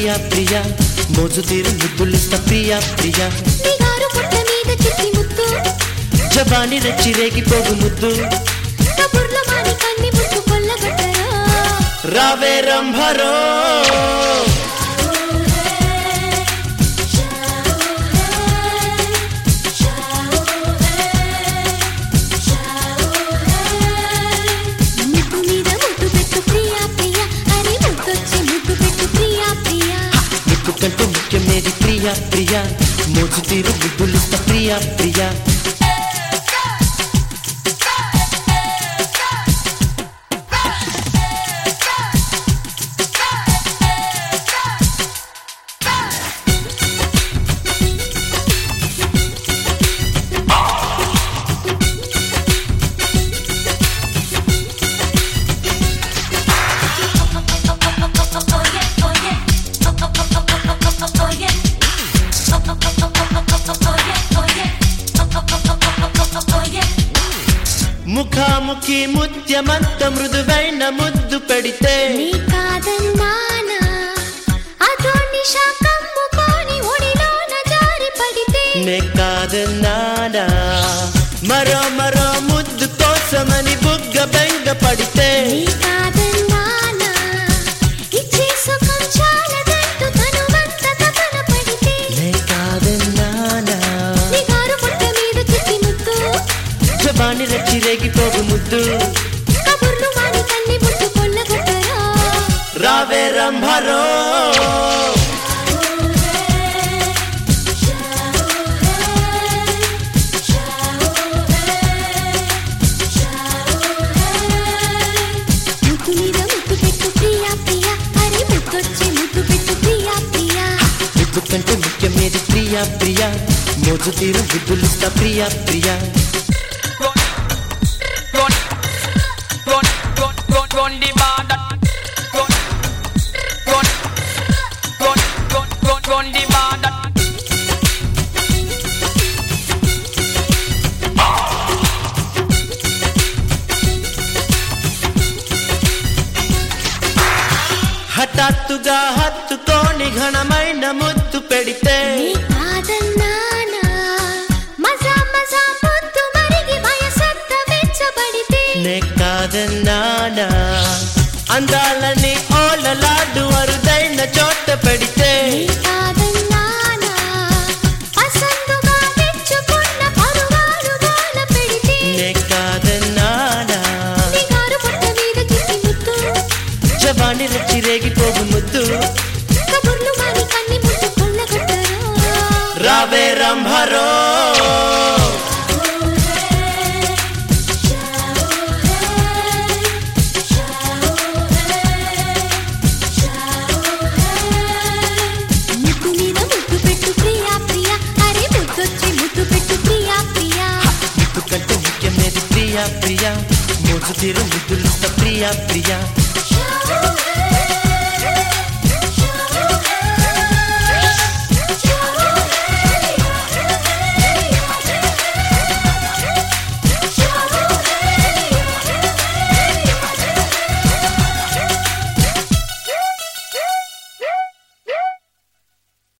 ప్రియా ప్రియా మోజు తీరు ముద్దులిస్తా ప్రియా ప్రియా నిగారు పుట్ట మీద చిట్టి ముత్తు జవాని రెచ్చి రేగిపోగు ముద్దు కబుర్ల మాని కన్ని ముత్తు కొల్లగొట్టరా రావే రంభరో ముద్దు మీద ముద్దు పెట్టు ప్రియా ప్రియా అరే ముద్దొచ్చి ముద్దు పెట్టు ప్రియా ప్రియా ముద్దు కంటే ముఖ్యమేది ప్రియా ప్రియా మోజు తీరు ముద్దులిస్తా ప్రియా ప్రియా ముఖాముఖి ముత్యమంత మృదువైన ముద్దు పెడితే నీ కాదన్నానా అదో నిషా కమ్ముకొని ఒడిలోన జారి పడితే నే కాదన్నానా మరో మరో ముద్దు కోసమని బుగ్గ బెంగ పడితే నీ కాదన్నానా ఇచ్చే సుఖం చాలదంటూ తనువంత తపన పడితే నే కాదన్నానా నిగారు పుట్ట మీద చిట్టి ముత్తు జవాని రచ్చి రేగిపోగు ముద్దు కబుర్లు మాని కన్ని ముత్తు కొల్లగొట్టరా రావే రంభరో ముద్దు మీద ముద్దు పెట్టు ప్రియా ప్రియా అరే ముద్దొచ్చి ముద్దు పెట్టు ప్రియా ప్రియా ముద్దు కంటే ముఖ్యమేది ప్రియా ప్రియా మోజు తీరు బుద్ధులిస్తా Priya Priya run, run, run, run, run the border. Run, run, run, run, run, run the border. హఠాత్తుగా హత్తుకోని ఘనమైన ముద్దు పెడితే నీ కాదన్నానా మజా మజా ముద్దు మరిగి వయసంత వెచ్చబడితే నే కాదన్నానా అందాలని ఓలలాడు అరుదైన చోట పెడితే నీ కాదన్నానా పసందుగా తెచ్చుకున్న పరువాలు వాన పెడితే నే కాదన్నానా నిగారు పుట్ట మీద చిట్టి ముత్తు జవాని రచ్చి రేగిపోగు ముద్దు కబుర్లు మాని కన్ని ముత్తు కొల్లగొట్టరా రావే రంభరో ముద్దు మీద ముద్దు పెట్టు ప్రియా ప్రియా అరే ముద్దొచ్చి ముద్దు పెట్టు ప్రియా ప్రియా ముద్దు కంటే ముఖ్యమేది ప్రియా ప్రియా మోజు తీరు ముద్దులిస్తా ప్రియా ప్రియా షా